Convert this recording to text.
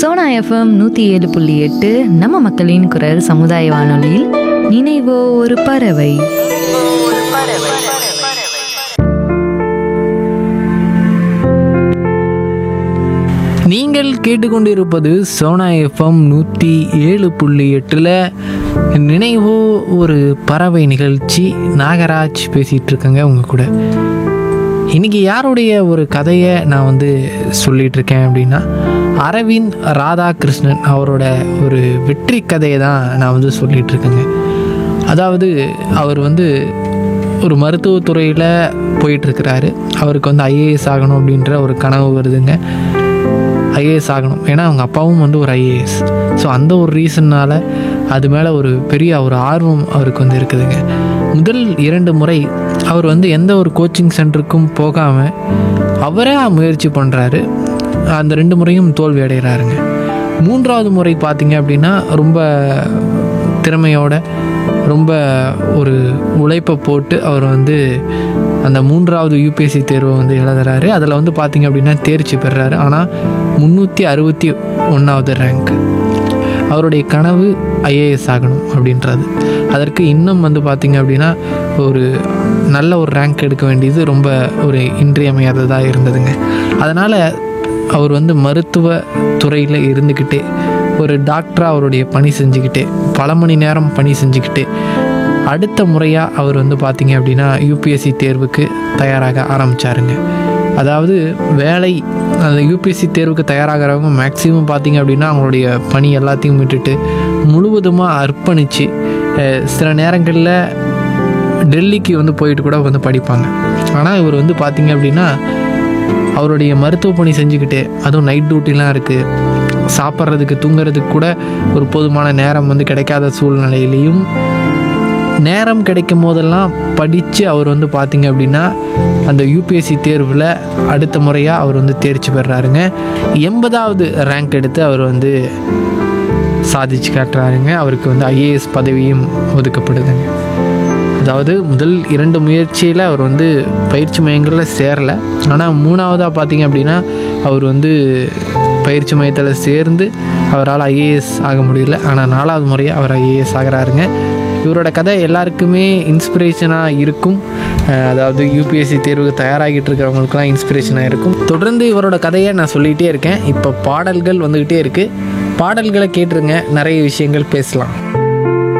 Sona FM நூற்றி ஏழு புள்ளி எட்டு நம்ம மக்களின் குரல் சமுதாய வானொலியில் நினைவோ ஒரு பறவை நீங்கள் கேட்டுக்கொண்டிருப்பது சோனா எஃப்எம் நூற்றி ஏழு புள்ளி எட்டில் நினைவோ ஒரு பறவை நிகழ்ச்சி நாகராஜ் பேசிகிட்டு இருக்கேங்க உங்கள் கூட இன்றைக்கி யாருடைய ஒரு கதையை நான் வந்து சொல்லிகிட்டு இருக்கேன் அப்படின்னா அரவிந்த் ராதாகிருஷ்ணன் அவரோட ஒரு வெற்றி கதையை தான் நான் வந்து சொல்லிகிட்டு இருக்கேங்க அதாவது அவர் வந்து ஒரு மருத்துவத்துறையில் போயிட்டுருக்கிறாரு அவருக்கு வந்து ஐஏஎஸ் ஆகணும் அப்படின்ற ஒரு கனவு வருதுங்க ஐஏஎஸ் ஆகணும் ஏன்னா அவங்க அப்பாவும் வந்து ஒரு ஐஏஎஸ் ஸோ அந்த ஒரு ரீசன்னால் அது மேலே ஒரு பெரிய ஒரு ஆர்வம் அவருக்கு வந்து இருக்குதுங்க முதல் இரண்டு முறை அவர் வந்து எந்த ஒரு கோச்சிங் சென்டருக்கும் போகாமல் அவரே முயற்சி பண்ணுறாரு அந்த ரெண்டு முறையும் தோல்வி அடைகிறாருங்க மூன்றாவது முறை பார்த்தீங்க அப்படின்னா ரொம்ப திறமையோட ரொம்ப ஒரு உழைப்பை போட்டு அவர் வந்து அந்த மூன்றாவது யூபிஎஸ்சி தேர்வை வந்து எழுதுறாரு அதில் வந்து பார்த்தீங்க அப்படின்னா தேர்ச்சி பெறுறாரு ஆனால் முந்நூற்றி அறுபத்தி ஒன்றாவது ரேங்க் அவருடைய கனவு ஐஏஎஸ் ஆகணும் அப்படின்றது அதற்கு இன்னும் வந்து பார்த்திங்க அப்படின்னா ஒரு நல்ல ஒரு ரேங்க் எடுக்க வேண்டியது ரொம்ப ஒரு இன்றியமையாததாக இருந்ததுங்க அதனால் அவர் வந்து மருத்துவ துறையில் இருந்துக்கிட்டே ஒரு டாக்டராக அவருடைய பணி செஞ்சுக்கிட்டே பல மணி நேரம் பணி செஞ்சுக்கிட்டே அடுத்த முறையாக அவர் வந்து பார்த்திங்க அப்படின்னா யூபிஎஸ்சி தேர்வுக்கு தயாராக ஆரம்பித்தாருங்க அதாவது வேலை அந்த யூபிஎஸ்சி தேர்வுக்கு தயாராகிறவங்க மேக்ஸிமம் பார்த்திங்க அப்படின்னா அவங்களுடைய பணி எல்லாத்தையும் விட்டுட்டு முழுவதுமாக அர்ப்பணித்து அஹ், சில நேரங்களில் டெல்லிக்கு வந்து போயிட்டு கூட வந்து படிப்பாங்க ஆனால் இவர் வந்து பார்த்திங்க அப்படின்னா அவருடைய மருத்துவ பணி செஞ்சுக்கிட்டே அதுவும் நைட் டியூட்டிலாம் இருக்குது சாப்பிட்றதுக்கு தூங்குறதுக்கு கூட ஒரு போதுமான நேரம் வந்து கிடைக்காத சூழ்நிலையிலையும் நேரம் கிடைக்கும் போதெல்லாம் படித்து அவர் வந்து பார்த்திங்க அப்படின்னா அந்த யூபிஎஸ்சி தேர்வில் அடுத்த முறையாக அவர் வந்து தேர்ச்சி பெறாருங்க எண்பதாவது ரேங்க் எடுத்து அவர் வந்து சாதிச்சு காட்டுறாருங்க அவருக்கு வந்து ஐஏஎஸ் பதவியும் ஒதுக்கப்படுதுங்க அதாவது முதல் இரண்டு முயற்சியில் அவர் வந்து பயிற்சி மையங்களில் சேரலை ஆனால் மூணாவதாக பார்த்தீங்க அப்படின்னா அவர் வந்து பயிற்சி மையத்தில் சேர்ந்து அவரால் ஐஏஎஸ் ஆக முடியல ஆனால் நாலாவது முறையாக அவர் ஐஏஎஸ் ஆகிறாருங்க இவரோட கதை எல்லாருக்குமே இன்ஸ்பிரேஷனாக இருக்கும் அஹ் அதாவது யூபிஎஸ்சி தேர்வுக்கு தயாராகிட்டு இருக்கிறவங்களுக்குலாம் இன்ஸ்பிரேஷனாக இருக்கும் தொடர்ந்து இவரோட கதையை நான் சொல்லிகிட்டே இருக்கேன் இப்போ பாடல்கள் வந்துக்கிட்டே இருக்குது பாடல்களை கேட்டுருங்க நிறைய விஷயங்கள் பேசலாம்